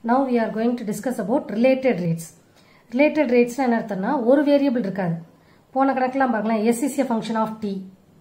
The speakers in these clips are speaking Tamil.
now we are going to discuss about related rates related rates என்ன அர்த்தம்னா ஒரு வேரியபிள் இருக்காது போன கணக்கெல்லாம் பார்க்கலாம் s is a function of t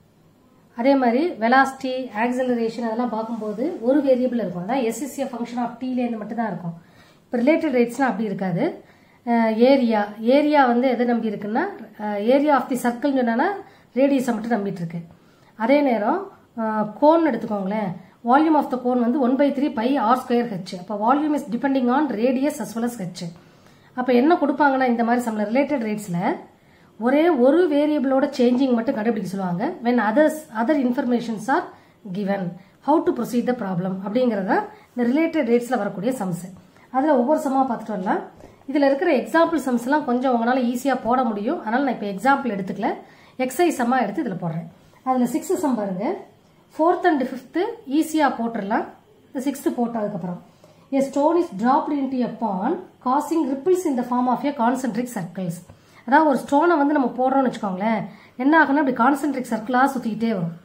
அதே மாதிரி வெலாசிட்டி ஆக்சலரேஷன் அதெல்லாம் பார்க்கும்போது ஒரு வேரியபிள் இருக்கும் அதான் s is a function of t லேருந்து மட்டும் தான் இருக்கும் இப்போ ரிலேட்டட் ரேட்ஸ்லாம் அப்படி இருக்காது ஏரியா ஏரியா வந்து எதை நம்பி இருக்குன்னா ஏரியா ஆஃப் தி சர்க்கிள் சொன்னா ரேடியஸை மட்டும் நம்பிட்டு இருக்கு அதே நேரம் கோன் எடுத்துக்கோங்களேன் வால்யூம் ஆஃப் த கோன் வந்து one by three by R square H அப்போ volume is depending on radius as well as H அப்போ என்ன கொடுப்பாங்கன்னா இந்த மாதிரி சம்ல ரிலேட்டட் ரேட்ஸில் ஒரே ஒரு வேரியபிளோட சேஞ்சிங் மட்டும் கண்டுபிடிக்க சொல்லுவாங்க when others other informations are given how to proceed the problem அப்படிங்கிறத இந்த ரிலேட்டட் ரேட்ஸில் வரக்கூடிய சம்ஸ் அதில் ஒவ்வொரு சம்மாக பார்த்துட்டு வரலாம் இதில் இருக்கிற எக்ஸாம்பிள் சம்ஸ்லாம் கொஞ்சம் உங்களால் ஈஸியாக போட முடியும் அதனால் நான் இப்போ எக்ஸாம்பிள் எடுத்துக்கல எக்ஸசைஸ் சம்மாக எடுத்து இதில் போடுறேன் அதில் சிக்ஸ்த்து சம் பாருங்க ஃபோர்த் அண்ட் ஃபிஃப்த்து ஈஸியாக போட்டுடலாம் இந்த சிக்ஸ்த்து போட்டதுக்கப்புறம் A stone is dropped into a pond causing ripples in the form of a concentric circles. அதாவது ஒரு ஸ்டோனை வந்து நம்ம போடுறோம்னு வச்சுக்கோங்களேன் என்ன ஆகும்னா இப்படி கான்சென்ட்ரிக் சர்க்கிளாக சுற்றிக்கிட்டே வரும்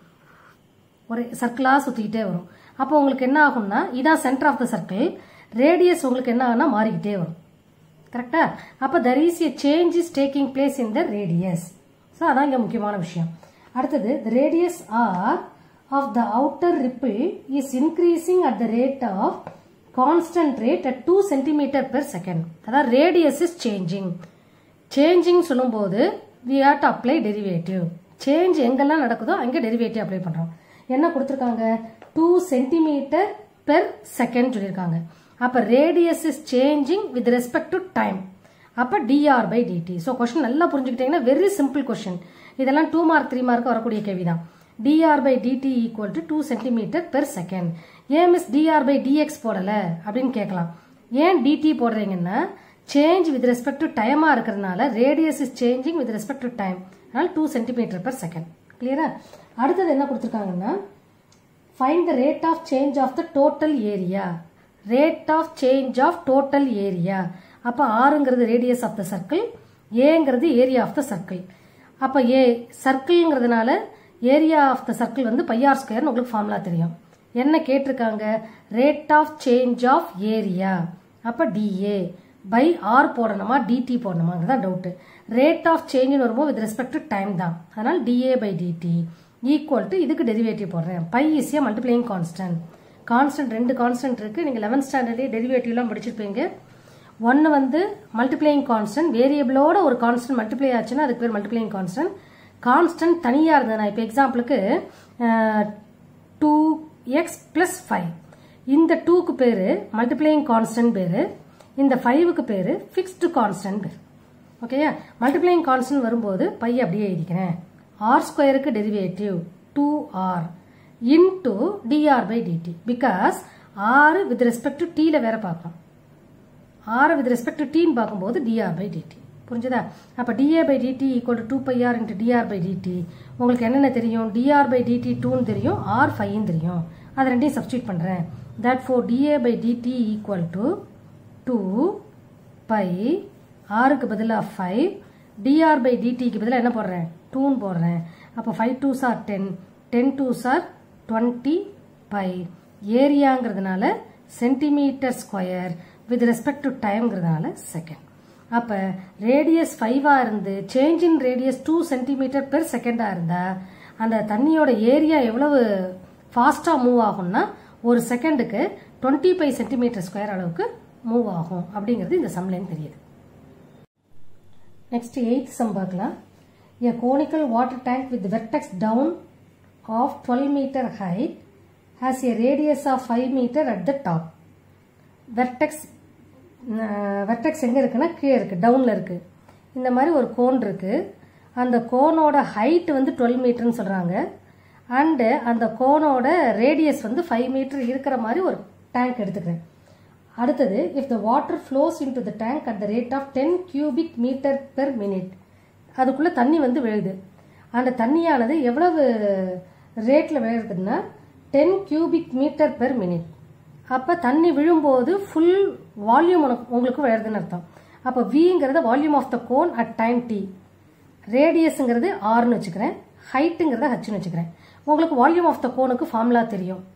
ஒரு சர்க்கிளாக சுற்றிக்கிட்டே வரும் அப்போ உங்களுக்கு என்ன ஆகும்னா இதான் centre of the circle radius உங்களுக்கு என்ன ஆகும்னா மாறிக்கிட்டே வரும் கரெக்டா அப்போ there is a change is taking place in the radius so அதான் இங்கே முக்கியமான விஷயம் அடுத்தது the radius R of the outer ripple is increasing at the rate of constant rate at two centimetre per second அதாவது ரேடியஸ் இஸ் சேஞ்சிங் சேஞ்சிங் சொல்லும்போது we have to apply derivative change எங்கெல்லாம் நடக்குதோ அங்கே டெரிவேட்டிவ் அப்ளை பண்ணுறோம் என்ன கொடுத்துருக்காங்க டூ சென்டிமீட்டர் பெர் செகண்ட் சொல்லியிருக்காங்க அப்போ radius is changing with respect to time அப்போ dr by dt so question நல்லா புரிஞ்சுக்கிட்டீங்கன்னா வெரி சிம்பிள் கொஸ்டின் இதெல்லாம் டூ மார்க் த்ரீ மார்க் வரக்கூடிய கேள்வி தான் dr by dt equal to two centimetre per second ஏன் மிஸ் டிஆர் பை டிஎக்ஸ் போடலை அப்படின்னு கேட்கலாம் ஏன் டிடி போடுறீங்கன்னா சேஞ்ச் வித் ரெஸ்பெக்ட் டு டைமாக இருக்கிறதுனால radius is changing with respect to time அதனால் டூ சென்டிமீட்டர் பெர் செகண்ட் கிளியரா அடுத்தது என்ன கொடுத்துருக்காங்கன்னா find the rate of change of the total area rate of change of total area அப்போ ஆறுங்கிறது ரேடியஸ் ஆஃப் த சர்க்கிள் ஏங்கிறது ஏரியா ஆஃப் த சர்க்கிள் அப்போ ஏ சர்க்கிள்ங்கிறதுனால ஏரியா ஆஃப் த சர்க்கிள் வந்து பையார் ஸ்கொயர்னு உங்களுக்கு ஃபார்முலா தெரியும் என்ன கேட்டிருக்காங்க rate of change of area அப்போ டிஏ பை ஆர் போடணுமா டிடி போடணுமாங்கிறது தான் டவுட்டு ரேட் ஆஃப் சேஞ்சுன்னு வரும்போது வித் ரெஸ்பெக்ட் டு டைம் தான் அதனால் da by dt equal to இதுக்கு டெரிவேட்டிவ் போடுறேன் pi is a multiplying constant constant ரெண்டு கான்ஸ்டன்ட் இருக்குது நீங்கள் லெவன்த் ஸ்டாண்டர்டே டெரிவேட்டிவ்லாம் படிச்சிருப்பீங்க ஒன்று வந்து மல்டிப்ளைங் கான்ஸ்டன்ட் வேரியபிளோட ஒரு கான்ஸ்டன்ட் மல்டிப்ளை ஆச்சுன்னா அதுக்கு பேர் மல்டிப்ளைங் கான்ஸ்டன்ட் கான்ஸ்டன்ட் தனியாக இருந்தது நான் இப்போ எக்ஸாம்பிளுக்கு டூ எக்ஸ் ப்ளஸ் ஃபைவ் இந்த டூக்கு பேர் மல்டிப்ளைங் கான்ஸ்டன்ட் பேர் இந்த ஃபைவுக்கு பேர் ஃபிக்ஸ்டு கான்ஸ்டன்ட் பேர் ஓகேயா மல்டிப்ளைங் கான்ஸ்டன்ட் வரும்போது பை அப்படியே எழுதிக்கிறேன் ஆர் ஸ்கொயருக்கு derivative two R into dr by dt because R with respect to டீல வேற பார்க்கலாம் ஆறு வித் ரெஸ்பெக்ட் டு டீன்னு பார்க்கும்போது டிஆர் பை டிடி புரிஞ்சுதா அப்போ DA by dt equal to two pi R into dr by dt உங்களுக்கு என்னென்ன தெரியும் டிஆர் பை டிடி டூன்னு தெரியும் ஆர் ஃபைன்னு தெரியும் அது ரெண்டையும் சப்ஸ்டியூட் பண்ணுறேன் that four da by dt equal to two pi ஆறுக்கு பதிலாக ஃபைவ் டிஆர் பை டிடிக்கு பதிலாக என்ன போடுறேன் டூன்னு போடுறேன் அப்போ five two sir ten ten two sir twenty pi ஏரியாங்கிறதுனால centimetre square with respect to டைம்ங்கிறதுனால செகண்ட் அப்போ ரேடியஸ் ஃபைவாக இருந்து change in radius two centimetre per செகண்டாக இருந்தால் அந்த தண்ணியோட ஏரியா எவ்வளவு ஃபாஸ்ட்டாக மூவ் ஆகும்னா ஒரு செகண்டுக்கு டுவெண்ட்டி ஃபைவ் சென்டிமீட்டர் ஸ்கொயர் அளவுக்கு மூவ் ஆகும் அப்படிங்கிறது இந்த சம்லேன்னு தெரியுது நெக்ஸ்ட் எயித் சம் பார்க்கலாம் A conical water tank with vertex down of 12 meter height has a radius of 5 meter at the top. Vertex vertex எங்கே இருக்குன்னா கீழே இருக்குது டவுனில் இருக்குது இந்த மாதிரி ஒரு கோன் இருக்குது அந்த கோனோட ஹைட் வந்து டுவெல் மீட்டர்னு சொல்கிறாங்க அண்டு அந்த கோனோட ரேடியஸ் வந்து ஃபைவ் மீட்டர் இருக்கிற மாதிரி ஒரு டேங்க் எடுத்துக்கிறேன் அடுத்தது if the water flows in to the tank at the rate of ten cubic metre per minute அதுக்குள்ளே தண்ணி வந்து விழுது அந்த தண்ணியானது எவ்வளவு ரேட்டில் விழுறதுன்னா ten cubic metre per minute அப்போ தண்ணி விழும்போது ஃபுல் வால்யூம் உனக்கு உங்களுக்கு விழுறதுன்னு அர்த்தம் அப்போ விங்கிறத volume of the cone at time T ரேடியஸுங்கிறது ஆர்னு வச்சுக்கிறேன் ஹைட்டுங்கிறத ஹச்னு வச்சுக்கிறேன் உங்களுக்கு வால்யூம் ஆஃப் த கோனுக்கு ஃபார்முலா தெரியும்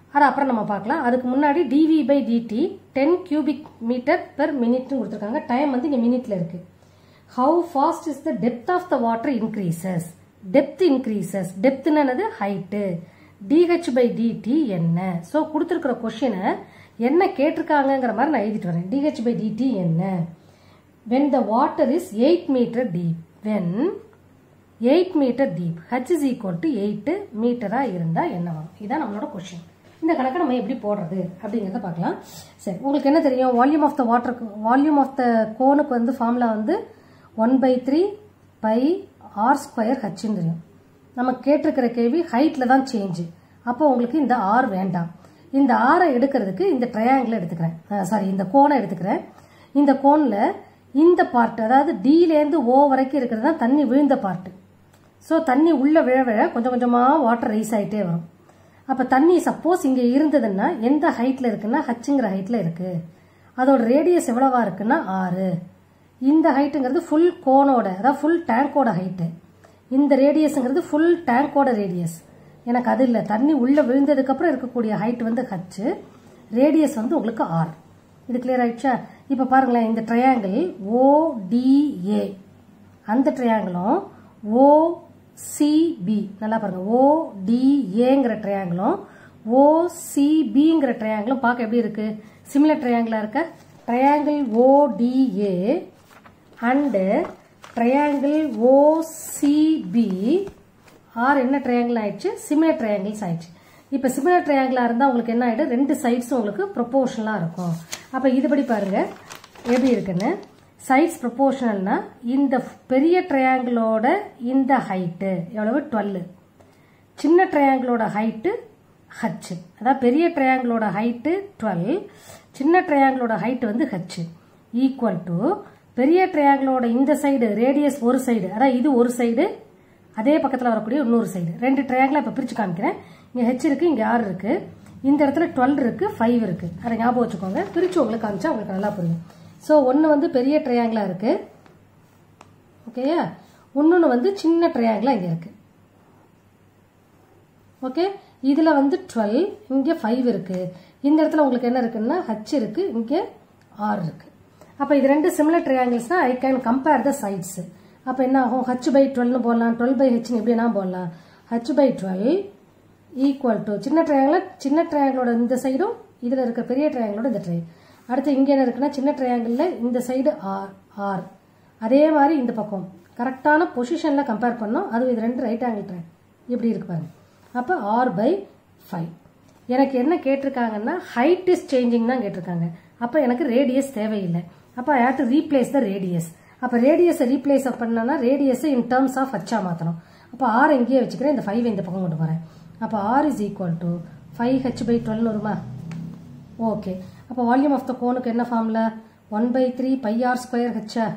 அது அப்புறம் நம்ம பார்க்கலாம் அதுக்கு முன்னாடி dv by dt ten cubic metre per மினிட்னு கொடுத்துருக்காங்க டைம் வந்து இங்கே மினிட்ல இருக்கு how fast is the depth of the water increases depth increases டெப்த்னு என்னது ஹைட்டு டிஹெச் பை டிடி என்ன ஸோ கொடுத்துருக்கிற கொஷினை என்ன கேட்டிருக்காங்கங்கிற மாதிரி நான் எழுதிட்டு வரேன் டிஹெச் பை டிடி என்ன when the water is eight metre deep when eight metre deep H is equal to eight மீட்டராக இருந்தால் என்ன வரும் இதுதான் நம்மளோட கொஷின் இந்த கணக்கை நம்ம எப்படி போடுறது அப்படிங்கிறத பார்க்கலாம் சரி உங்களுக்கு என்ன தெரியும் வால்யூம் ஆஃப் த வாட்டருக்கு வால்யூம் ஆஃப் த கோனுக்கு வந்து ஃபார்முலா வந்து one by three by R square ஹச்ன்னு தெரியும் நம்ம கேட்டிருக்கிற கேள்வி ஹைட்டில் தான் சேஞ்சு அப்போ உங்களுக்கு இந்த ஆர் வேண்டாம் இந்த ஆரை எடுக்கிறதுக்கு இந்த ட்ரையாங்கிள் எடுத்துக்கிறேன் சாரி இந்த கோனை எடுத்துக்கிறேன் இந்த கோனில் இந்த பார்ட் அதாவது டிலேருந்து ஓ வரைக்கும் இருக்கிறது தான் தண்ணி விழுந்த பார்ட்டு ஸோ தண்ணி உள்ள விழ விழ கொஞ்சம் கொஞ்சமாக வாட்டர் ரைஸ் ஆகிட்டே வரும் அப்போ தண்ணி சப்போஸ் இங்கே இருந்ததுன்னா எந்த ஹைட்டில் இருக்குன்னா ஹச்சுங்கிற ஹைட்டில் இருக்குது அதோட ரேடியஸ் எவ்வளவா இருக்குன்னா ஆறு இந்த ஹைட்டுங்கிறது ஃபுல் கோனோட அதாவது ஃபுல் டேங்கோட ஹைட்டு இந்த ரேடியஸுங்கிறது ஃபுல் டேங்கோட ரேடியஸ் எனக்கு அது இல்லை தண்ணி உள்ளே விழுந்ததுக்கப்புறம் இருக்கக்கூடிய ஹைட் வந்து ஹச்சு ரேடியஸ் வந்து உங்களுக்கு ஆர் இது கிளியர் ஆயிடுச்சா இப்போ பாருங்களேன் இந்த ட்ரையாங்கிள் ஓடிஏ அந்த ட்ரையாங்கிளும் ஓசிபி நல்லா பாருங்க ஓடிஏங்கிற ட்ரையாங்கிளும் ஓசிபிங்கிற ட்ரையாங்கிளும் பார்க்க எப்படி இருக்கு சிமிலர் ட்ரையாங்கிளா இருக்க triangle ODA and triangle OCB are என்ன ட்ரையாங்கிள் ஆயிடுச்சு சிமிலர் ட்ரையாங்கிள்ஸ் ஆயிடுச்சு இப்போ சிமிலர் ட்ரையாங்கிளாக இருந்தால் உங்களுக்கு என்ன ஆகிடும் ரெண்டு சைட்ஸும் உங்களுக்கு ப்ரொப்போர்ஷனலாக இருக்கும் அப்போ இதுபடி பாருங்க எப்படி இருக்குன்னு சைட்ஸ் ப்ரொப்போர்ஷனல்னா இந்த பெரிய ட்ரையாங்கிளோட இந்த ஹைட்டு எவ்வளவு டுவெல் சின்ன ட்ரையாங்கிளோட ஹைட்டு ஹச்சு அதாவது பெரிய ட்ரையாங்கிளோட ஹைட்டு டுவெல் சின்ன ட்ரையாங்கிளோட ஹைட்டு வந்து ஹச்சு ஈக்குவல் டு பெரிய ட்ரையாங்கிளோட இந்த சைடு ரேடியஸ் ஒரு சைடு அதாவது இது ஒரு சைடு அதே பக்கத்தில் வரக்கூடிய இன்னொரு சைடு ரெண்டு ட்ரையாங்கிளை இப்போ பிரித்து காமிக்கிறேன் இங்கே ஹெச் இருக்குது இங்கே ஆறு இருக்குது இந்த இடத்துல டுவெல் இருக்குது ஃபைவ் இருக்குது அதை ஞாபகம் வச்சுக்கோங்க பிரித்து உங்களுக்கு காமிச்சா உங்களுக்கு நல்லா புரியும் ஸோ ஒன்று வந்து பெரிய ட்ரையாங்கிளாக இருக்குது ஓகேயா இன்னொன்று வந்து சின்ன ட்ரையாங்கிளாக இங்கே இருக்குது ஓகே இதில் வந்து டுவெல் இங்கே ஃபைவ் இருக்குது இந்த இடத்துல உங்களுக்கு என்ன இருக்குன்னா ஹச் இருக்குது இங்கே ஆர் இருக்குது அப்போ இது ரெண்டு சிமிலர் ட்ரையாங்கிள்ஸ்னால் I can compare the sides அப்போ என்ன ஆகும் ஹச் பை டுவெல்னு போடலாம் டுவெல் பை ஹெச்னு எப்படின்னா போடலாம் H by twelve equal to சின்ன ட்ரையாங்கிள் சின்ன ட்ரையாங்கிளோட இந்த சைடும் இதில் இருக்க பெரிய ட்ரையாங்கிளோட இந்த ட்ரை அடுத்து இங்கே என்ன இருக்குன்னா சின்ன ட்ரையாங்கிளில் இந்த சைடு ஆர் ஆர் அதே மாதிரி இந்த பக்கம் கரெக்டான பொசிஷனில் கம்பேர் பண்ணோம் அதுவும் இது ரெண்டு ரைட் ஆங்கிள் ட்ரை இப்படி இருக்கு பாருங்க அப்போ ஆர் பை ஃபைவ் எனக்கு என்ன கேட்டிருக்காங்கன்னா ஹைட் இஸ் சேஞ்சிங் தான் கேட்டிருக்காங்க அப்போ எனக்கு ரேடியஸ் தேவையில்லை அப்போ I have to replace the radius அப்போ ரேடியஸை ரீப்ளேஸ் பண்ணனா ரேடியஸை இன் டேர்ம்ஸ் ஆஃப் ஹச்சா மாற்றணும் அப்போ ஆர் எங்கேயே வச்சுக்கிறேன் இந்த ஃபைவ் இந்த பக்கம் கொண்டு போகிறேன் அப்போ R is equal to five H by twelve வருமா ஓகே அப்போ வால்யூம் ஆஃப் த கோனுக்கு என்ன formula one by three by R square ஹெச்சா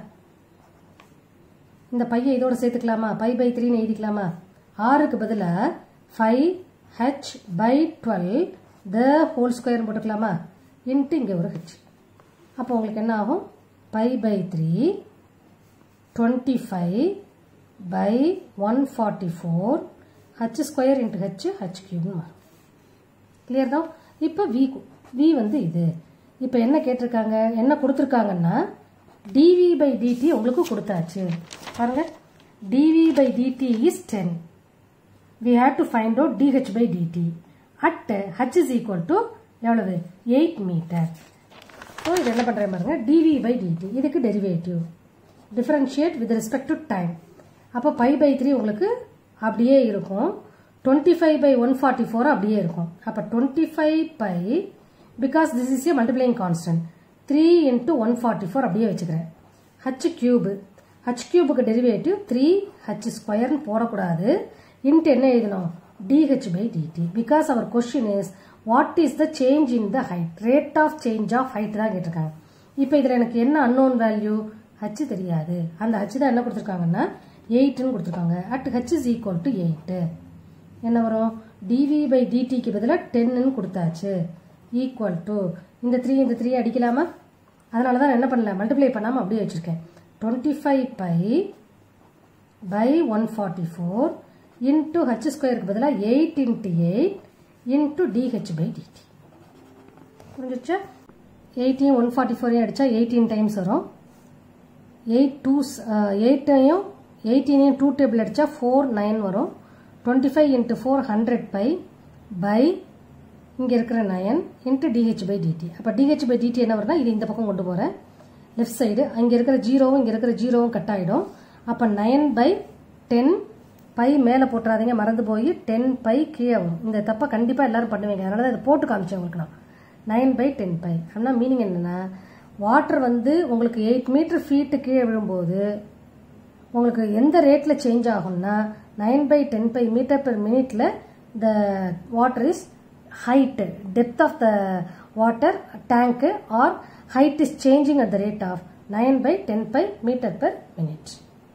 இந்த பையை இதோட சேர்த்துக்கலாமா பை பை த்ரீன்னு எழுதிக்கலாமா ஆறுக்கு பதிலாக five H by twelve the whole square போட்டுக்கலாமா இன்ட்டு இங்கே ஒரு ஹெச் அப்போ உங்களுக்கு என்ன ஆகும் pi by three twenty five by one forty four H square into H H கியூப்னு மாறும் கிளியர் தான் இப்போ வி வி வந்து இது இப்போ என்ன கேட்டிருக்காங்க என்ன கொடுத்துருக்காங்கன்னா டிவி பை டிடி உங்களுக்கு கொடுத்தாச்சு பாருங்க dv by dt is ten we have to find out dh by dt at H is equal to எவ்வளவு எயிட் மீட்டர் ஸோ இது என்ன பண்ணுறேன் பாருங்க டிவி பை டிடி இதுக்கு derivative differentiate with respect to time அப்போ பை பை த்ரீ உங்களுக்கு அப்படியே இருக்கும் twenty five by one forty four அப்படியே இருக்கும் அப்போ twenty five pi because this is a multiplying constant three into one forty four அப்படியே வச்சுக்கிறேன் ஹச் கியூபு ஹச் கியூபுக்கு டெரிவேட்டிவ் த்ரீ ஹச் ஸ்கொயர்னு போடக்கூடாது இன்ட்டு என்ன எழுதணும் dh by dt because our question is what is the change in the height rate of change of height தான் கேட்டிருக்காங்க இப்போ இதில் எனக்கு என்ன அன்னோன் வேல்யூ ஹச் தெரியாது அந்த ஹச் தான் என்ன கொடுத்துருக்காங்கன்னா எயிட்டுன்னு கொடுத்துருக்காங்க at H is equal to eight என்ன வரும் டிவி பை டிடிக்கு பதிலாக டென்னு கொடுத்தாச்சு ஈக்குவல் டு இந்த த்ரீ இந்த த்ரீ அடிக்கலாமா அதனால தான் நான் என்ன பண்ணல மல்டிப்ளை பண்ணாமல் அப்படியே வச்சுருக்கேன் twenty five pi by one forty four into H ஸ்கொயருக்கு பதிலாக eight into eight into dh by dt புரிஞ்சிச்சா எயிட்டீன் ஒன் ஃபார்ட்டி ஃபோரையும் அடித்தா எயிட்டீன் டைம்ஸ் வரும் எயிட் டூ எயிட்டையும் எயிட்டீனையும் டூ டேபிள் அடித்தா ஃபோர் நைன் வரும் twenty five into four hundred pi by இங்கே இருக்கிற nine into dh by dt அப்போ டிஹெச் பை டிடி என்ன வரும்னா இது இந்த பக்கம் கொண்டு போகிறேன் லெஃப்ட் சைடு அங்கே இருக்கிற ஜீரோவும் இங்கே இருக்கிற ஜீரோவும் கட் ஆகிடும் அப்போ நயன் பை டென் பை மேலே போட்டுறாதீங்க மறந்து போய் டென் பை கீழே வரும் இந்த தப்பை கண்டிப்பாக எல்லாரும் பண்ணுவீங்க அதனால தான் இதை போட்டு காமிச்சேன் உங்களுக்கு நான் நைன் பை டென் பை அப்படின்னா மீனிங் என்னென்னா வாட்டர் வந்து உங்களுக்கு எயிட் மீட்டர் ஃபீட்டு கீழே விழும்போது உங்களுக்கு எந்த ரேட்டில் சேஞ்ச் ஆகும்னா nine by ten pi meter per மினிட்ல the water is height depth of the water tank or height is changing at the rate of nine by ten pi meter per minute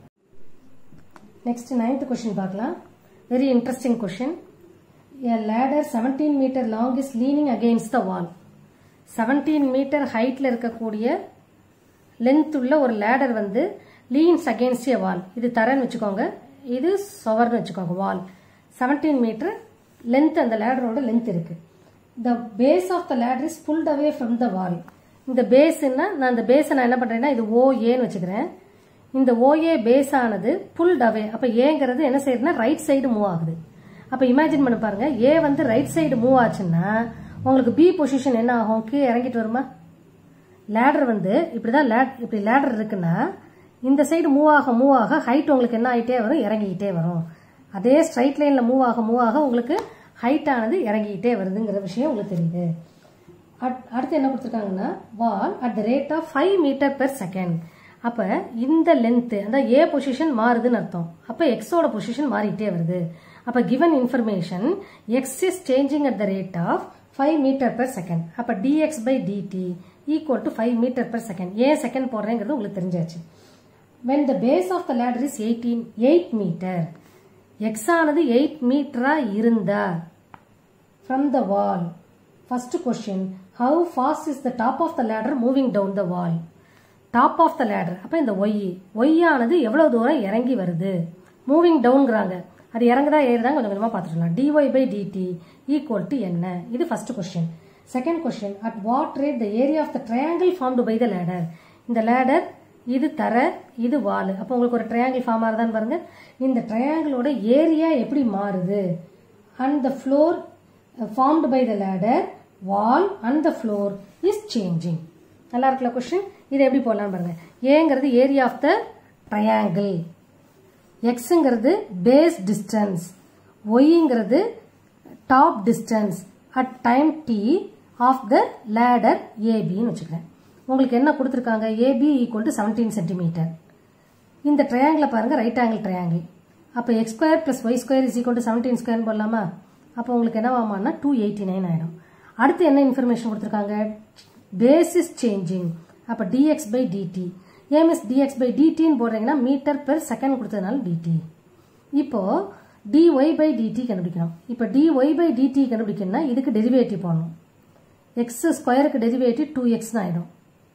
next ninth question பார்க்கலாம் very interesting question A ladder 17 meter long is leaning against the wall. 17 meter ஹைட்ல இருக்கக்கூடிய லென்த் உள்ள ஒரு லேடர் வந்து லீன்ஸ் அகேன்ஸ்ட் ஏ வால் இது தரன்னு வச்சுக்கோங்க இது சுவர்னு வச்சுக்கோங்க வால் 17 மீட்டர் லென்த் அந்த லேடரோட லென்த் இருக்கு the base of the ladder is pulled away from the wall இந்த பேஸ்னா நான் இந்த பேஸை நான் என்ன பண்றேன்னா இது ஓ ஏன்னு வச்சுக்கிறேன் இந்த ஓஏ பேஸ் ஆனது புல்ட் அவே அப்ப ஏங்கிறது என்ன செய்யுதுன்னா ரைட் சைடு மூவ் ஆகுது அப்ப இமேஜின் பண்ணி பாருங்க ஏ வந்து ரைட் சைடு மூவ் ஆச்சுன்னா உங்களுக்கு பி பொசிஷன் என்ன ஆகும் கீழே இறங்கிட்டு வருமா லேடர் வந்து இப்படிதான் லேட் இப்படி லேடர் இருக்குன்னா இந்த சைடு மூவ் ஆக மூவ் ஆக ஹைட் உங்களுக்கு என்ன ஆகிட்டே வரும் இறங்கிக்கிட்டே வரும் அதே ஸ்ட்ரைட் லைன்ல மூவ் ஆக மூவ் ஆக உங்களுக்கு ஹைட் ஆனது இறங்கிக்கிட்டே வருதுங்கிற விஷயம் உங்களுக்கு தெரியுது அட்- அடுத்து என்ன கொடுத்துருக்காங்கன்னா wall at the rate of five meter per second அப்போ இந்த லென்த்து அந்த ஏ பொசிஷன் மாறுதுன்னு அர்த்தம் அப்போ எக்ஸோட பொசிஷன் மாறிட்டே வருது அப்போ given information X is changing at the rate of five meter per second அப்போ dx by dt equal to five meter per second ஏன் செகண்ட் போடுறேங்கிறது உங்களுக்கு தெரிஞ்சாச்சு when the base of the ladder is 18 8 meter x ஆனது 8 மீட்டரா இருந்தா from the wall first question how fast is the top of the ladder moving down the wall top of the ladder அப்ப இந்த y y ஆனது எவ்வளவு தூரம் இறங்கி வருது மூவிங் டவுன்ங்கிறாங்க அது இறங்குதா ஏறுதா கொஞ்சம் கொஞ்சமா பார்த்துக்கலாம் dy by dt equal to என்ன இது first question second question at what rate the area of the triangle formed by the ladder இந்த ladder இது தர இது வால் அப்போ உங்களுக்கு ஒரு ட்ரையாங்கிள் ஃபார்ம் ஆகுதான்னு பாருங்க இந்த ட்ரையாங்கிளோட ஏரியா எப்படி மாறுது and the floor formed by the ladder wall and the floor is changing நல்லா இருக்குல்ல கொஸ்டின் இதை எப்படி போடலாம்னு பாருங்க ஏங்கிறது ஏரியா ஆஃப் த ட்ரையாங்கிள் எக்ஸுங்கிறது பேஸ் டிஸ்டன்ஸ் ஒய்ங்கிறது top distance at time t of the ladder ஏபின்னு வச்சுக்கிறேன் உங்களுக்கு என்ன கொடுத்துருக்காங்க AB equal to seventeen centimeter இந்த ட்ரையாங்கிளை பாருங்க ரைட் ஆங்கிள் ட்ரையாங்கிள் அப்போ X square plus Y square is equal to seventeen square போடலாமா அப்போ உங்களுக்கு என்னவாமான்னா டூ எயிட்டி நைன் ஆகிடும் அடுத்து என்ன இன்ஃபர்மேஷன் கொடுத்துருக்காங்க பேஸ் இஸ் சேஞ்சிங் அப்போ dx by dt AMS dx by டிடின்னு போடுறீங்கன்னா மீட்டர் பெர் செகண்ட் கொடுத்ததுனால டிடி இப்போ dy பை டிடி கண்டுபிடிக்கணும் இப்போ dy பை டிடி கண்டுபிடிக்கணும்னா இதுக்கு டெரிவேட்டிவ் போடணும் எக்ஸ் ஸ்கொயருக்கு டெரிவேட்டிவ் டூ எக்ஸ்னு ஆகிடும்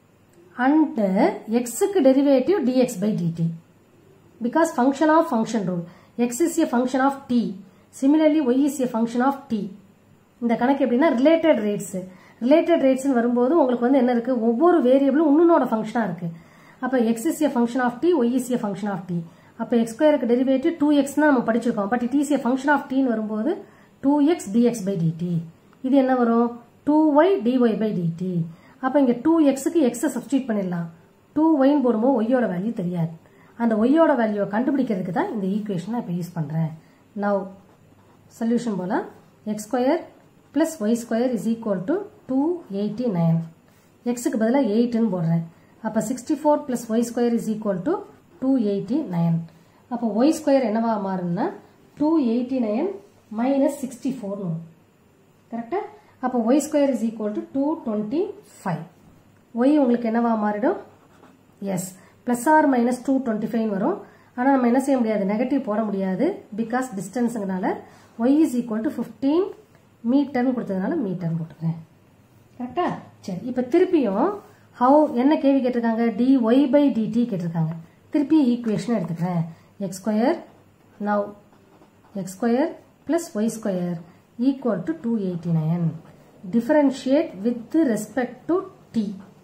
அண்ட் எக்ஸுக்கு derivative dx by dt because function of function rule x is a function of t similarly y is a function of t இந்த கணக்கு எப்படின்னா ரிலேட்டட் ரேட்ஸ் ரிலேட்டட் ரேட்ஸ்னு வரும்போது உங்களுக்கு வந்து என்ன இருக்கு ஒவ்வொரு வேரியபிளும் இன்னொன்னோட ஃபங்க்ஷனா இருக்கு அப்ப x is a function of t y is a function of t அப்ப x ஸ்கொயருக்கு டெரிவேட்டிவ் டூ எக்ஸ் நம்ம படிச்சிருக்கோம் but it is a function of t ன்னு வரும்போது two X dx by dt இது என்ன வரும் two Y dy by dt அப்ப இங்க டூ எக்ஸுக்கு எக்ஸை சப்ஸ்டியூட் பண்ணிடலாம் டூ ஒய்ன்னு போடும்போது ஒய்யோட வேல்யூ தெரியாது அந்த ஒய்யோட வேல்யூவை கண்டுபிடிக்கிறதுக்கு தான் இந்த ஈக்குவேஷனை இப்போ யூஸ் பண்றேன் நவ் சொல்யூஷன் போல X square plus Y square is equal to two eighty nine எக்ஸுக்கு பதிலாக எயிட்டுன்னு போடுறேன் அப்போ sixty four plus Y square is equal to two eighty nine அப்போ ஒய் ஸ்கொயர் என்னவா மாறும்னா two eighty nine minus sixty ஃபோர்னு கரெக்டா அப்போ Y square is equal to two twenty five Y உங்களுக்கு என்னவா மாறிடும் yes plus or minus two twenty five வரும் ஆனால் நம்ம என்ன செய்ய முடியாது நெகட்டிவ் போட முடியாது பிகாஸ் டிஸ்டன்ஸுங்கனால Y is equal to fifteen மீட்டர்னு கொடுத்ததுனால மீட்டர்னு போட்டுக்கிறேன் கரெக்டா சரி இப்போ திருப்பியும் ஹவு என்ன கேள்வி கேட்டிருக்காங்க டி ஒய் பை டிடி கேட்டிருக்காங்க திருப்பி ஈக்குவேஷன் எடுத்துக்கிறேன் X square now X square plus Y square equal to two eighty nine differentiate with respect to t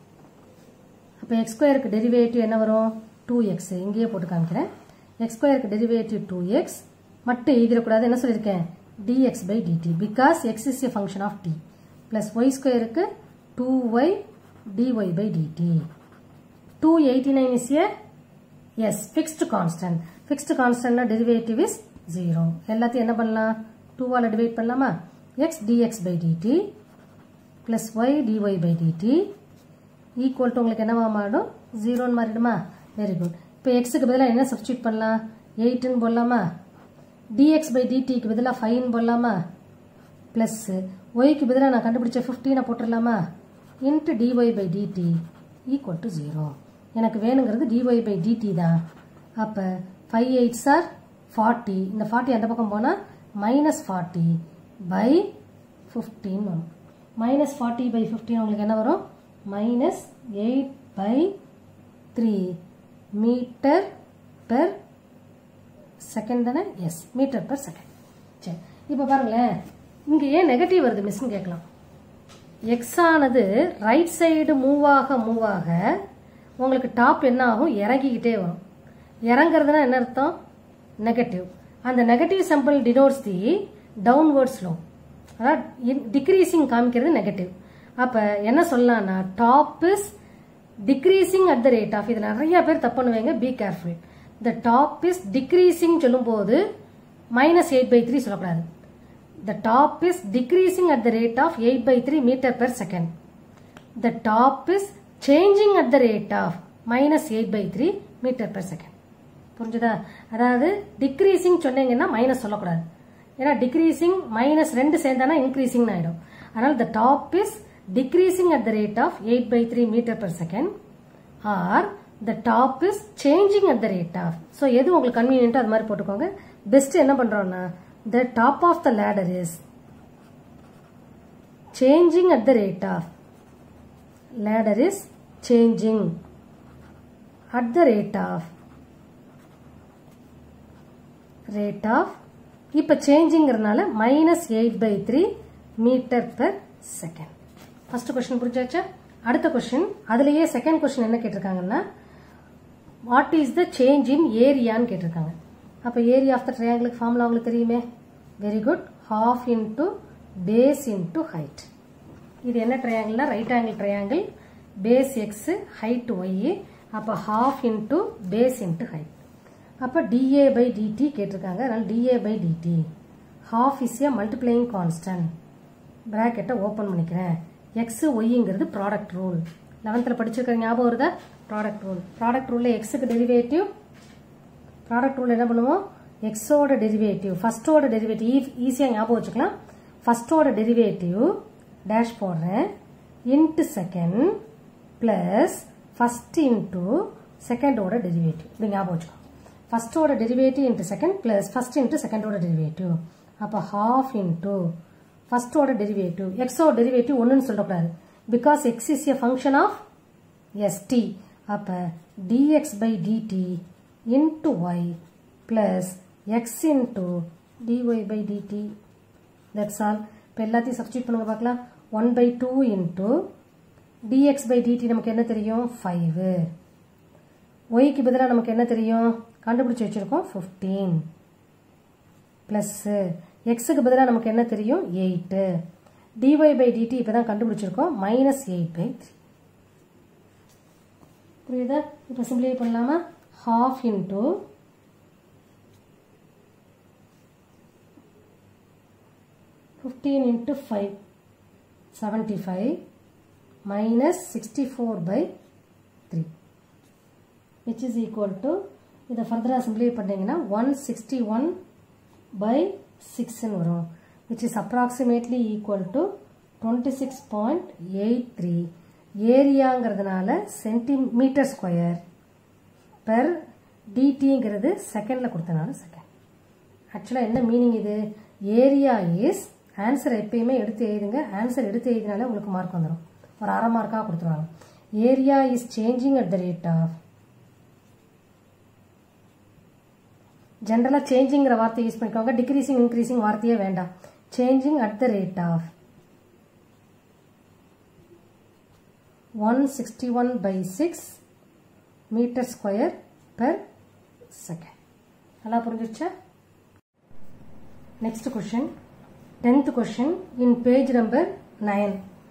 அப்போ எக்ஸ் ஸ்கொயருக்கு டெரிவேட்டிவ் என்ன வரும் டூ எக்ஸ் இங்கேயே போட்டு காமிக்கிறேன் எக்ஸ் ஸ்கொயருக்கு டெரிவேட்டிவ் டூ எக்ஸ் மட்டும் எழுதிடக்கூடாது என்ன சொல்லியிருக்கேன் dx by dt because x is a function of t plus y ஸ்கொயருக்கு 2y dy by dt 289 is a yes fixed constant fixed constant derivative is 0 எல்லாத்தையும் என்ன பண்ணலாம் 2 ஆல டிவைட் பண்ணலாமா x dx by dt plus y dy by dt equal to உங்களுக்கு என்னவா மாறும் 0 மாறிடுமா வெரி குட் இப்போ எக்ஸுக்கு பதிலாக என்ன சப்ஸ்டியூட் பண்ணலாம் எயிட்டுன்னு போடலாமா dx by dt க்கு பதிலாக ஃபைன் போடலாமா ப்ளஸ் ஒய்க்கு பதிலாக நான் கண்டுபிடிச்ச ஃபிஃப்டீனை போட்டுடலாமா into dy by dt equal to zero எனக்கு வேணுங்கிறது dy by dt தான் அப்போ ஃபைவ் எயிட்ஸ் ஆர் ஃபார்ட்டி இந்த ஃபார்ட்டி அந்த பக்கம் போனால் மைனஸ் ஃபார்ட்டி பை ஃபிஃப்டீன் வரும் மைனஸ் ஃபார்ட்டி பை ஃபிஃப்டீன் உங்களுக்கு என்ன வரும் minus eight by three meter per second தானே எஸ் மீட்டர் பெர் செகண்ட் சரி இப்போ பாருங்களேன் இங்கே ஏன் நெகட்டிவ் வருது மிஸ்ன்னு கேட்கலாம் எக்ஸ் ஆனது ரைட் சைடு மூவ் ஆக மூவ் ஆக உங்களுக்கு டாப் என்ன ஆகும் இறங்கிக்கிட்டே வரும் இறங்குறதுனா என்ன அர்த்தம் நெகட்டிவ் அந்த negative simple denotes the downward slow அதாவது டிக்ரீசிங் காமிக்கிறது நெகட்டிவ் அப்போ என்ன சொல்லலாம்னா top is decreasing at the rate of இது நிறைய பேர் தப்பு பண்ணுவீங்க be careful the top is decreasing சொல்லும்போது மைனஸ் எயிட் பை த்ரீ சொல்லக்கூடாது the top is decreasing at the rate of eight by three meter per second the top is changing at the rate of minus eight by three meter per second புரிஞ்சுதா அதாவது டிக்ரீசிங் சொன்னீங்கன்னா மைனஸ் சொல்லக்கூடாது ஏன்னா டிக்ரீசிங் மைனஸ் ரெண்டு சேர்ந்தானா இன்க்ரீசிங் ஆயிடும் அதனால the top is decreasing at the rate of eight by three meter per second or the top is changing at the rate of so எது உங்களுக்கு கன்வீனியன்ட்டோ அது மாதிரி போட்டுக்கோங்க பெஸ்ட் என்ன பண்றோம்னா the top of the ladder is changing at the rate of ladder is changing at the rate of rate of இப்போ சேஞ்சிங்கிறதுனால minus eight by three meter per second first question புரிஞ்சாச்சா அடுத்த கொஸ்டின் அதுலயே செகண்ட் கொஸ்டின் என்ன கேட்டிருக்காங்கன்னா what is the change in ஏரியான்னு கேட்டிருக்காங்க அப்போ ஏரியா ஆஃப் த ட்ரையாங்கிளுக்கு ஃபார்முலா உங்களுக்கு தெரியுமே very good half into base into height இது என்ன ட்ரையாங்கிள்னா right angle triangle base X height Y அப்போ half into base into height அப்போ டிஏ பை டிடி கேட்டிருக்காங்க அதனால dA by dt half is a multiplying constant ப்ராக்கெட்டை ஓப்பன் பண்ணிக்கிறேன் எக்ஸ் ஒய்ங்கிறது ப்ராடக்ட் ரூல் லெவன்த்தில் படிச்சிருக்கிற ஞாபகம் வருதா ப்ராடக்ட் ரூல் ப்ராடக்ட் ரூலில் எக்ஸுக்கு டெரிவேட்டிவ் ப்ராடக்ட் ரூல் என்ன பண்ணுவோம் எக்ஸோட டெரிவேட்டிவ் ஃபர்ஸ்டோட டெரிவேட்டிவ் ஈஸியாக ஞாபகம் வச்சுக்கலாம் ஃபர்ஸ்டோட டெரிவேட்டிவ் டேஷ் போடுறேன் into second plus first into செகண்டோட டெரிவேட்டிவ் இப்படி ஞாபகம் வச்சுக்கோ ஃபஸ்ட்டோட derivative into second plus first into செகண்டோட டெரிவேட்டிவ் அப்போ ஹாஃப் இன்ட்டு ஃபஸ்ட்டோட டெரிவேட்டிவ் எக்ஸோட டெரிவேட்டிவ் ஒன்றுன்னு சொல்லக்கூடாது because X is a function of ST அப்போ dx by dt into Y plus X into dy by dt that's all இப்போ எல்லாத்தையும் சப்ஸ்டியூட் பண்ணுங்க பார்க்கலாம் one by two into dx by dt நமக்கு என்ன தெரியும் ஃபைவு ஒய்க்கு பதிலாக நமக்கு என்ன தெரியும் கண்டுபிடிச்சி வச்சுருக்கோம் ஃபிஃப்டீன் ப்ளஸ்ஸு எக்ஸுக்கு பதிலாக நமக்கு என்ன தெரியும் எயிட்டு டிஒய் பை டிடி இப்போ தான் கண்டுபிடிச்சிருக்கோம் மைனஸ் எயிட் பை த்ரீ புரியுதா இப்போ சிம்பிளை பண்ணலாமா half into fifteen into five seventy five minus sixty four by three which is equal to இதை ஃபர்தராக சிம்பிளை பண்ணிங்கன்னா ஒன் சிக்ஸ்டி ஒன் பை சிக்ஸ்ன்னு வரும் which is approximately equal to twenty six point eight three ஏரியாங்கிறதுனால சென்டிமீட்டர் ஸ்கொயர் பெர் டிடிங்கிறது செகண்டில் கொடுத்தனால செகண்ட் ஆக்சுவலாக என்ன மீனிங் இது ஏரியா இஸ் ஆன்சர் எப்பயுமே எடுத்து எழுதுங்க ஆன்சர் எடுத்து எழுதினாலே உங்களுக்கு மார்க் வந்துடும் ஒரு அரை மார்க்காக கொடுத்துருவாங்க area is changing at the rate of ஜென்ரலாக சேஞ்சிங்கிற வார்த்தை யூஸ் பண்ணிக்கோங்க டிக்ரீசிங் இன்க்ரீசிங் வார்த்தையே வேண்டாம் changing at the rate of 161 by 6 meter square per second. நல்லா புரிஞ்சிருச்சா Next question, 10th question in page number 9.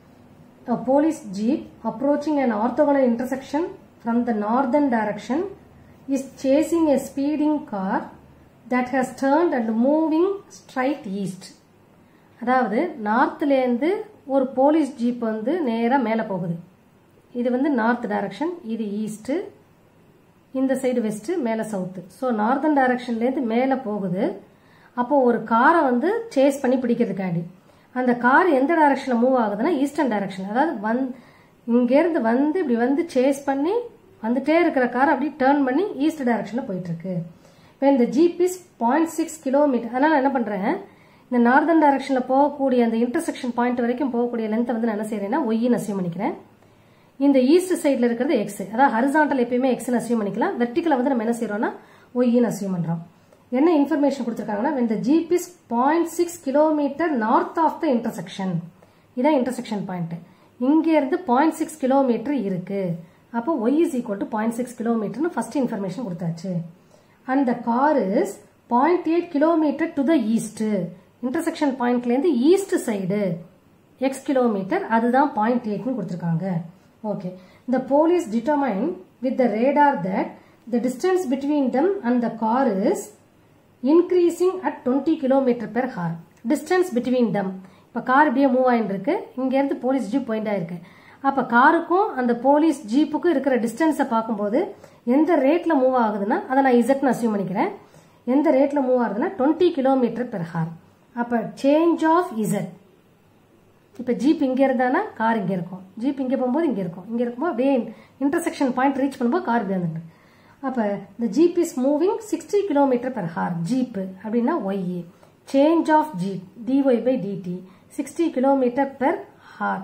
A police jeep approaching an orthogonal intersection from the northern direction is chasing a speeding car that has turned and moving straight east. அதாவது நார்த்லேருந்து ஒரு போலீஸ் ஜீப் வந்து நேராக மேலே போகுது இது வந்து நார்த் டைரக்ஷன் இது ஈஸ்ட்டு இந்த சைடு வெஸ்ட்டு மேலே சவுத்து ஸோ நார்தன் டைரக்ஷன்லேருந்து மேலே போகுது அப்போ ஒரு காரை வந்து சேஸ் பண்ணி பிடிக்கிறதுக்காண்டி அந்த கார் எந்த டைரக்ஷனில் மூவ் ஆகுதுன்னா ஈஸ்டர்ன் டைரக்ஷன் அதாவது வந் இங்கேருந்து வந்து இப்படி வந்து சேஸ் பண்ணி வந்துட்டே இருக்கிற கார் அப்படி டேர்ன் பண்ணி ஈஸ்ட் டைரக்ஷனில் போயிட்டு இருக்கு இப்போ இந்த jeep is point six kilometer அதனால் என்ன பண்ணுறேன் இந்த நார்தன் டைரக்ஷனில் போகக்கூடிய அந்த இன்டர்செக்ஷன் பாயிண்ட் வரைக்கும் போகக்கூடிய லென்த்தை வந்து நான் என்ன செய்கிறேன்னா ஒய்யின்னு அசியூம் பண்ணிக்கிறேன் இந்த ஈஸ்ட் சைடில் இருக்கிறது எக்ஸ் அதாவது ஹரிசாண்டல் எப்பயுமே எக்ஸ்னு அசியூம் பண்ணிக்கலாம் வெர்டிக்கலை வந்து நம்ம என்ன செய்கிறோம்னா ஒய்யின்னு அசியூம் பண்ணுறோம் என்ன இன்ஃபர்மேஷன் கொடுத்துருக்காங்கன்னா when the jeep is 0.6 six kilometer north of the intersection இதான் இன்டர்செக்ஷன் பாயிண்ட் இங்க இருந்து பாயிண்ட் சிக்ஸ் கிலோமீட்டர் இருக்கு அப்போ y is equal to point six கிலோமீட்டர்னு ஃபர்ஸ்ட் இன்ஃபர்மேஷன் கொடுத்தாச்சு and the car is point eight kilometer to the east intersection பாயிண்ட்லேருந்து ஈஸ்ட் சைடு எக்ஸ் கிலோமீட்டர் அதுதான் பாயிண்ட் எயிட்னு கொடுத்துருக்காங்க okay the police determine with the radar that the distance between them and the car is increasing at 20 km per hour distance between them இப்போ கார் இப்படியே மூவ் ஆயிட்டு இருக்கு இங்கேருந்து போலீஸ் ஜீப் பாயிண்ட் ஆயிருக்கு அப்போ காருக்கும் அந்த போலீஸ் ஜீப்புக்கும் இருக்கிற டிஸ்டன்ஸை பார்க்கும்போது எந்த ரேட்டில் மூவ் ஆகுதுன்னா அதை நான் இசட்னு அசியூம் பண்ணிக்கிறேன் எந்த ரேட்டில் மூவ் ஆகுதுன்னா டுவெண்ட்டி கிலோமீட்டர் பெர் ஹார் அப்போ சேஞ்ச் ஆஃப் இசட் இப்போ ஜீப் இங்கே இருந்தானா கார் இங்கே இருக்கும் ஜீப் இங்கே போகும்போது இங்கே இருக்கும் இங்கே இருக்கும்போது அப்படியே இன்டர்செக்ஷன் பாயிண்ட் ரீச் பண்ணும்போது கார் இப்படி வந்துட்டு அப்போ இந்த jeep is moving sixty kilometer per hour jeep அப்படின்னா y change of jeep dy by dt sixty kilometer per hour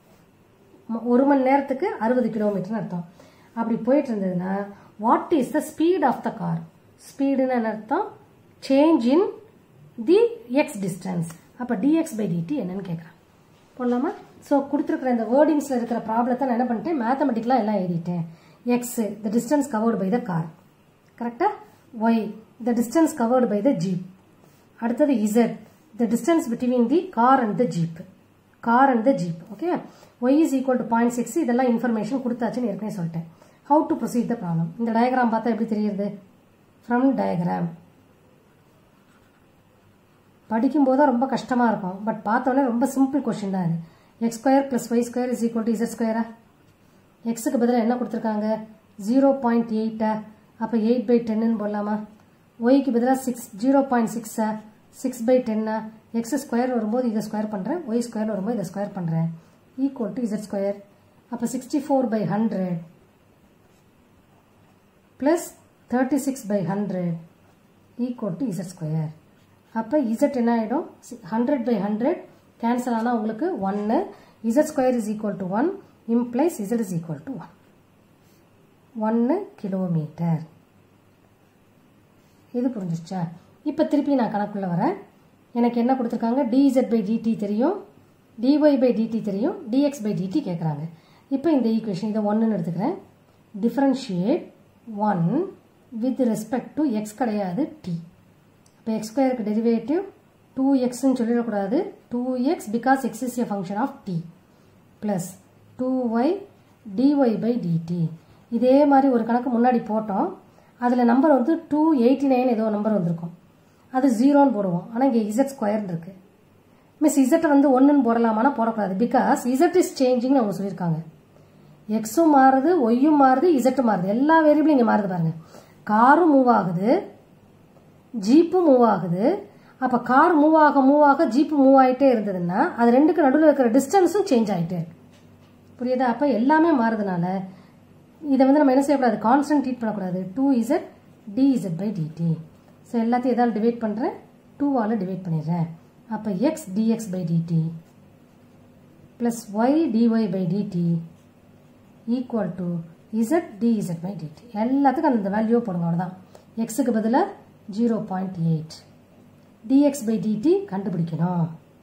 ஒரு மணி நேரத்துக்கு அறுபது கிலோமீட்டர்னு அர்த்தம் அப்படி போயிட்டு இருந்ததுன்னா what is the speed of the car ஸ்பீடுன்னு அர்த்தம் change in the x distance அப்போ டிஎக்ஸ் பை டிடி என்னன்னு கேட்குறேன் போடலாமா ஸோ கொடுத்துருக்குற இந்த வேர்டிங்ஸில் இருக்கிற ப்ராப்ளத்தை நான் என்ன பண்ணிட்டேன் மேத்தமெட்டிக்கலாக எல்லாம் எழுதிட்டேன் x the distance covered by the car கரெக்டாக y the distance covered by the jeep அடுத்தது z the distance between the car and the jeep car and the jeep okay y is equal to point six இதெல்லாம் இன்ஃபர்மேஷன் கொடுத்தாச்சுன்னு ஏற்கனவே சொல்லிட்டேன் how to proceed the problem இந்த டயக்ராம் பார்த்தா எப்படி தெரியுது ஃப்ரம் டயக்ராம் படிக்கும்போது ரொம்ப கஷ்டமாக இருக்கும் பட் பார்த்தோன்னே ரொம்ப சிம்பிள் கொஷின் தான் இது x square plus Y square is equal to z ஸ்கொயரா எக்ஸுக்கு பதிலாக என்ன கொடுத்துருக்காங்க ஜீரோ பாயிண்ட் எயிட்டா அப்போ எயிட் பை டென்னு போடலாமா ஒய்க்கு பதிலாக சிக்ஸ் ஜீரோ பாயிண்ட் சிக்ஸா சிக்ஸ் பை டென்னா எக்ஸ் ஸ்கொயர் வரும்போது இதை ஸ்கொயர் பண்ணுறேன் ஒய் ஸ்கொயர் வரும்போது இதை ஸ்கொயர் பண்ணுறேன் ஈக்குவல் டு இசட் ஸ்கொயர் அப்போ sixty four by hundred plus thirty six by hundred equal to z square அப்போ இசட் என்ன ஆகிடும் ஹண்ட்ரட் பை ஹண்ட்ரட் கேன்சல் ஆனால் உங்களுக்கு ஒன்று z square is equal to one implies z is equal to one ஒன்று கிலோமீட்டர் இது புரிஞ்சிருச்சா இப்போ திருப்பி நான் கணக்குள்ள வரேன் எனக்கு என்ன கொடுத்துருக்காங்க டிஇசட் பை டிடி தெரியும் டிஒய் பை டிடி தெரியும் டிஎக்ஸ் பை டிடி கேட்குறாங்க இப்போ இந்த ஈக்குவேஷன் இதை ஒன்றுன்னு எடுத்துக்கிறேன் differentiate one with respect to x கிடையாது டி இப்போ எக்ஸ் ஸ்கொயருக்கு டெரிவேட்டிவ் டூ எக்ஸ்ன்னு சொல்லிடக்கூடாது two x because X is a function of t plus two Y dy by dt இதே மாதிரி ஒரு கணக்கு முன்னாடி போட்டோம் அதில் நம்பர் வந்து டூ எயிட்டி நைன் ஏதோ நம்பர் வந்திருக்கும் அது ஜீரோன்னு போடுவோம் ஆனால் இங்கே இசட் ஸ்கொயர்னு இருக்கு மிஸ் இசட்டை வந்து ஒன்றுன்னு போடலாமானா போடக்கூடாது பிகாஸ் இசட் இஸ் சேஞ்சிங்னு அவங்க சொல்லியிருக்காங்க எக்ஸும் மாறுது ஒய்யும் மாறுது இசட்டும் மாறுது எல்லா வேரியபிளும் இங்கே மாறுது பாருங்க காரும் மூவ் ஆகுது ஜீப்பும் மூவ் ஆகுது அப்போ கார் மூவ் ஆக மூவ் ஆக ஜீப்பு மூவ் ஆகிட்டே இருந்ததுன்னா அது ரெண்டுக்கு நடுவில் இருக்கிற டிஸ்டன்ஸும் சேஞ்ச் ஆகிட்டே இருக்கு புரியுதா அப்போ எல்லாமே மாறுதுனால இதை வந்து நம்ம என்ன செய்யக்கூடாது கான்ஸ்டன்ட் ட்ரீட் பண்ணக்கூடாது two z dz by dt so எல்லாத்தையும் எதால் டிவைட் பண்ணுறேன் டூவால் டிவைட் பண்ணிடுறேன் அப்போ x dx by dt plus y dy by dt equal to z dz by dt எல்லாத்துக்கும் அந்த வேல்யூ போடுங்க அவ்வளோதான் எக்ஸுக்கு பதிலாக zero point eight dx by dt கண்டுபிடிக்கணும்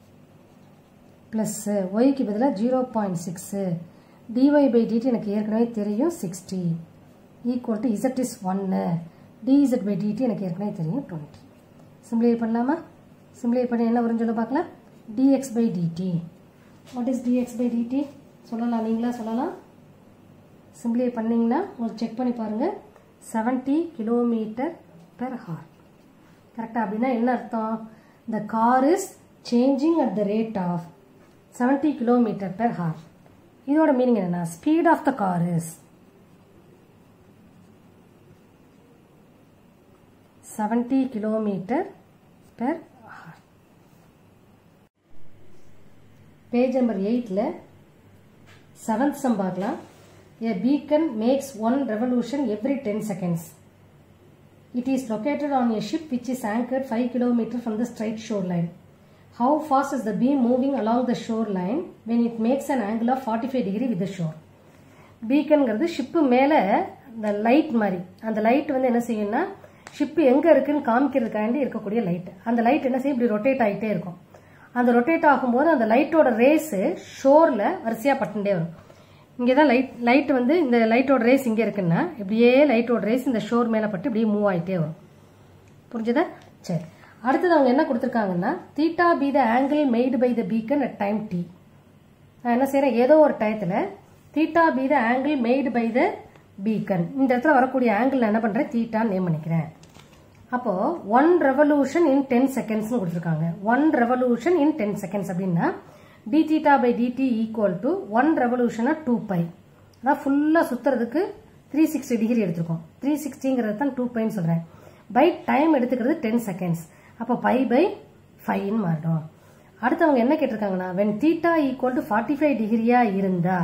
ப்ளஸ்ஸு ஒய்க்கு பதிலாக zero point six dy by dt எனக்கு ஏற்கனவே தெரியும் sixty equal to z is ஒன்று டிஇசட் பை டிடி எனக்கு ஏற்கனவே தெரியும் டுவெண்ட்டி சிம்பிளை பண்ணலாமா சிம்பிளை பண்ணி என்ன வரும்னு சொல்ல பார்க்கலாம் dx by dt what is dx by dt சொல்லலாம் நீங்களா சொல்லலாம் சிம்பிளை பண்ணிங்கன்னா உங்களுக்கு செக் பண்ணி பாருங்கள் செவன்ட்டி கிலோமீட்டர் பெர் ஹார் கரெக்டாக அப்படின்னா என்ன அர்த்தம் the car is changing at the rate of seventy kilometer per hour இதோட மீனிங் என்னன்னா speed of the car is seventy kilometer per hour page number எயிட்டில் செவன்த் சம் பார்க்கலாம் A beacon makes one revolution every 10 seconds. It is located on a ship which is anchored 5 km from the straight shoreline. How fast is the beam moving along the shoreline when it makes an angle of 45 degree with the shore? பீக்கன்கிறது ஷிப்பு மேலே இந்த லைட் மாதிரி அந்த லைட் வந்து என்ன செய்யும்னா ஷிப்பு எங்கே இருக்குன்னு காமிக்கிறதுக்காண்டி இருக்கக்கூடிய லைட் அந்த லைட் என்ன செய்யும் இப்படி ரொட்டேட் ஆகிட்டே இருக்கும் அந்த ரொட்டேட் ஆகும்போது அந்த லைட்டோட ரேஸு ஷோரில் வரிசையாக பட்டுட்டே வரும் இங்கே தான் லைட் லைட் வந்து இந்த லைட்டோட ரேஸ் இங்கே இருக்குன்னா இப்படியே லைட்டோட ரேஸ் இந்த ஷோர் மேலே பட்டு இப்படியே மூவ் ஆகிட்டே வரும் புரிஞ்சுதா சரி அடுத்தது அவங்க என்ன கொடுத்துருக்காங்கன்னா theta be the angle made by the beacon at time t நான் என்ன செய்கிறேன் ஏதோ ஒரு டயத்தில் theta be the angle made by the beacon இந்த இடத்துல வரக்கூடிய ஆங்கிள் நான் என்ன பண்ணுறேன் தீட்டான்னு நேம் பண்ணிக்கிறேன் அப்போது ஒன் ரெவல்யூஷன் இன் டென் செகண்ட்ஸ்னு கொடுத்துருக்காங்க one revolution in ten seconds அப்படின்னா d theta by dt equal to one ரெவல்யூஷனாக டூ பை அதான் ஃபுல்லாக சுற்றுறதுக்கு த்ரீ சிக்ஸ்டி டிகிரி எடுத்திருக்கோம் த்ரீ சிக்ஸ்டிங்கிறது தான் டூ பைன்னு சொல்கிறேன் பை டைம் எடுத்துக்கிறது டென் செகண்ட்ஸ் அப்போ பை பை ஃபைவ்னு மாறிடும் அடுத்தவங்க என்ன கேட்டிருக்காங்கன்னா when theta equal to forty five டிகிரியா இருந்தா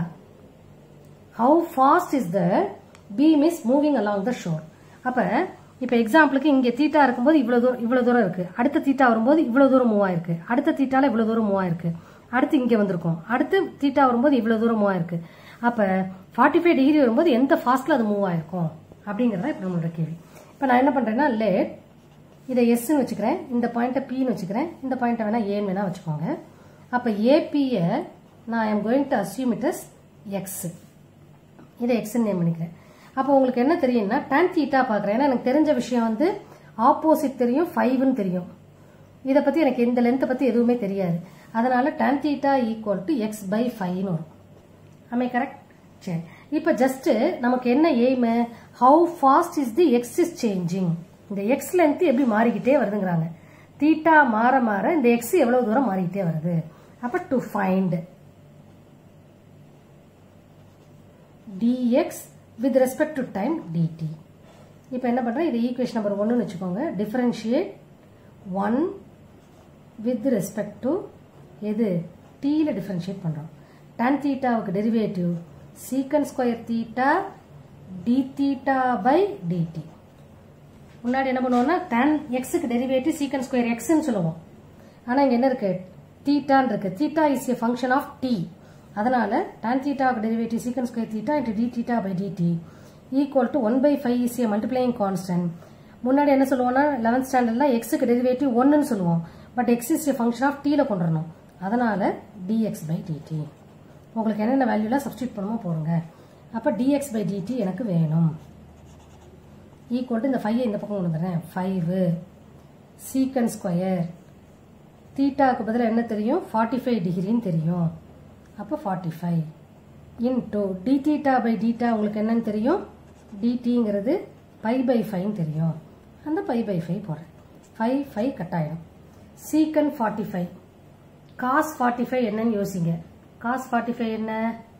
how fast is the beam is moving along the sure அப்போ இப்போ எக்ஸாம்பிளுக்கு இங்கே தீட்டா இருக்கும்போது இவ்வளோ தூரம் இவ்வளோ தூரம் இருக்குது அடுத்த தீட்டா வரும்போது இவ்வளோ தூரம் மூவ் ஆயிருக்கு அடுத்த தீட்டால இவ்வளோ தூரம் மூவ் ஆயிருக்கு அடுத்து இங்கே வந்திருக்கும் அடுத்து தீட்டா வரும்போது இவ்வளோ தூரம் மூவ் ஆயிருக்கு அப்போ ஃபார்ட்டி ஃபைவ் டிகிரி வரும்போது எந்த ஃபாஸ்ட்டில் அது மூவ் ஆயிருக்கும் அப்படிங்கிறத இப்போ நம்மளோட கேள்வி இப்போ நான் என்ன பண்ணுறேன்னா லேட் இதை எஸ்ன்னு வச்சுக்கிறேன் இந்த பாயிண்ட்டை பின்னு வச்சுக்கிறேன் இந்த பாயிண்ட்டை வேணால் ஏன்னு வேணால் வச்சுக்கோங்க அப்போ ஏபியை நான் I'm going to assume it is x இதை எக்ஸ்ன்னு நேம் பண்ணிக்கிறேன் அப்போ உங்களுக்கு என்ன தெரியும்னா tan தீட்டா பார்க்குறேன் ஏன்னா எனக்கு தெரிஞ்ச விஷயம் வந்து ஆப்போசிட் தெரியும் ஃபைவ்னு தெரியும் இதை பற்றி எனக்கு இந்த லென்த்தை பற்றி எதுவுமே தெரியாது அதனால tan theta equal to x by ஃபைவ்னு வரும் ஆமே கரெக்ட் சரி இப்போ ஜஸ்ட் நமக்கு என்ன aim how fast is the x is changing இந்த எக்ஸ் லென்த் எப்படி மாறிக்கிட்டே வருதுங்கிறாங்க தீட்டா மாற மாற இந்த எக்ஸ் எவ்வளவு தூரம் மாறிக்கிட்டே வருது அப்ப to find dx with respect to time dt இப்போ என்ன பண்ணுறேன் இது ஈக்குவேஷன் நம்பர் ஒன்றுன்னு வச்சுக்கோங்க differentiate one with respect to எது டீயில் டிஃபரன்ஷியேட் பண்ணுறோம் tan தீட்டாவுக்கு derivative secant square theta d theta by dt முன்னாடி என்ன பண்ணுவோம்னா tan எக்ஸுக்கு டெரிவேட்டிவ் சீக்கன் ஸ்கொயர் எக்ஸ்ன்னு சொல்லுவோம் ஆனால் இங்கே என்ன இருக்கு தீட்டான்னு இருக்கு theta is a function of t அதனால tan தீட்டாவுக்கு derivative secant square theta into d theta by dt equal to one by five is a multiplying constant முன்னாடி என்ன சொல்லுவோம்னா லெவன்த் ஸ்டாண்டர்டில் எக்ஸுக்கு டெரிவேட்டிவ் ஒன்றுன்னு சொல்லுவோம் but x is a function of டீல கொண்டு வரணும் அதனால டிஎக்ஸ் பை டிடி உங்களுக்கு என்னென்ன வேல்யூலாம் சப்ஸ்டியூட் பண்ணுமோ போடுங்க அப்போ டிஎக்ஸ் பை டிடி எனக்கு வேணும் ஈக்குவல் டு இந்த ஃபைவ் இந்த பக்கம் கொண்டு வந்துடுறேன் ஃபைவு சீக்கன் ஸ்கொயர் தீட்டாவுக்கு பதிலாக என்ன தெரியும் ஃபார்ட்டி ஃபைவ் டிகிரின்னு தெரியும் அப்போ forty five into d theta by dt உங்களுக்கு என்னன்னு தெரியும் டிடிங்கிறது பை பை ஃபைவ்னு தெரியும் அந்த பை பை ஃபைவ் போடுறேன் ஃபைவ் ஃபைவ் கட் ஆகிடும் secant forty five cos forty five என்னன்னு யோசிங்க காஸ் ஃபார்ட்டி ஃபைவ் என்ன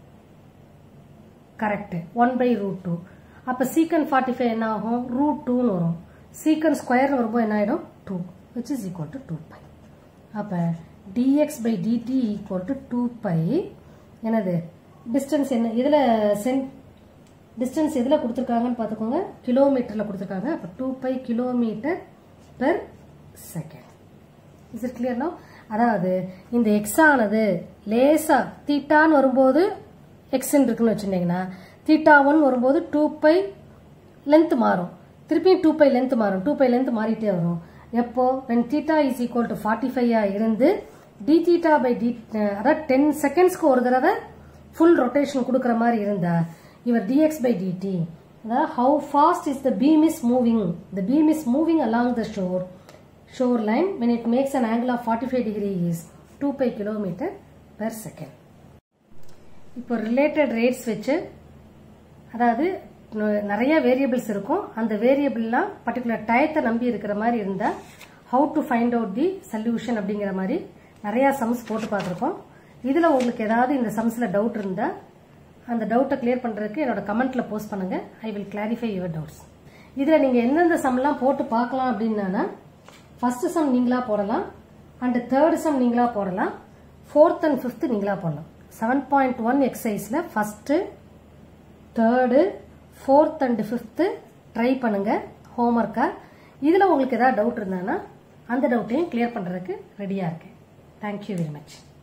correct one by root two அப்போ சீக்கன் ஃபார்ட்டி ஃபைவ் என்ன ஆகும் ரூட் டூன்னு வரும் சீக்கன் ஸ்கொயர்னு வரும்போது என்ன ஆகிடும் two which is equal to two pi அப்போ dx by dt equal to two pi என்னது டிஸ்டன்ஸ் என்ன இதில் சென் டிஸ்டன்ஸ் எதில் கொடுத்துருக்காங்கன்னு பார்த்துக்கோங்க கிலோமீட்டரில் கொடுத்துருக்காங்க அப்போ two pi kilometer per second is it கிளியர்னோ அதாவது இந்த எக்ஸ் ஆனது லேசா தீட்டான்னு வரும்போது எக்ஸ்ன்னு இருக்குன்னு வச்சுருந்தீங்கன்னா தீட்டா ஒன் வரும்போது டூ பை லென்த் மாறும் திருப்பியும் டூ பை லென்த் மாறும் டூ பை லென்த் மாறிட்டே வரும் எப்போ when theta is equal to forty five இருந்து டி தீட்டா பை டி அதாவது டென் செகண்ட்ஸ்க்கு ஒரு தடவை ஃபுல் ரொட்டேஷன் கொடுக்குற மாதிரி இருந்தா இவர் dx பை dt அதாவது how fast is the beam is moving the beam is moving along the shore shore line when it makes an angle of 45 degree is 2 pi kilometer per second இப்போ ரிலேட்டட் ரேட்ஸ் வச்சு அதாவது ந- நிறைய வேரியபிள்ஸ் இருக்கும் அந்த வேரியபிள்லாம் பர்டிகுலர் டயத்தை நம்பி இருக்கிற மாதிரி இருந்தால் how to find out the solution அப்படிங்கிற மாதிரி நிறையா சம்ஸ் போட்டு பார்த்துருக்கோம் இதில் உங்களுக்கு ஏதாவது இந்த சம்ஸில் டவுட் இருந்தால் அந்த டவுட்டை கிளியர் பண்ணுறதுக்கு என்னோட கமெண்ட்டில் போஸ்ட் பண்ணுங்கள் I will clarify your doubts இதில் நீங்கள் எந்தெந்த சம்லாம் போட்டு பார்க்கலாம் அப்படின்னா ஃபர்ஸ்ட் சம் நீங்களா போடலாம் அண்ட் தேர்ட் சம் நீங்களா போடலாம் ஃபோர்த் அண்ட் ஃபிஃப்த் நீங்களா போடலாம் செவன் பாயிண்ட் ஒன் எக்ஸசைஸில் first third fourth and fifth try பண்ணுங்க ஹோம்ஒர்க்கை இதில் உங்களுக்கு ஏதாவது டவுட் இருந்தாங்கன்னா அந்த டவுட்டையும் கிளியர் பண்ணுறதுக்கு ரெடியாக இருக்கேன் தேங்க்யூ வெரி மச்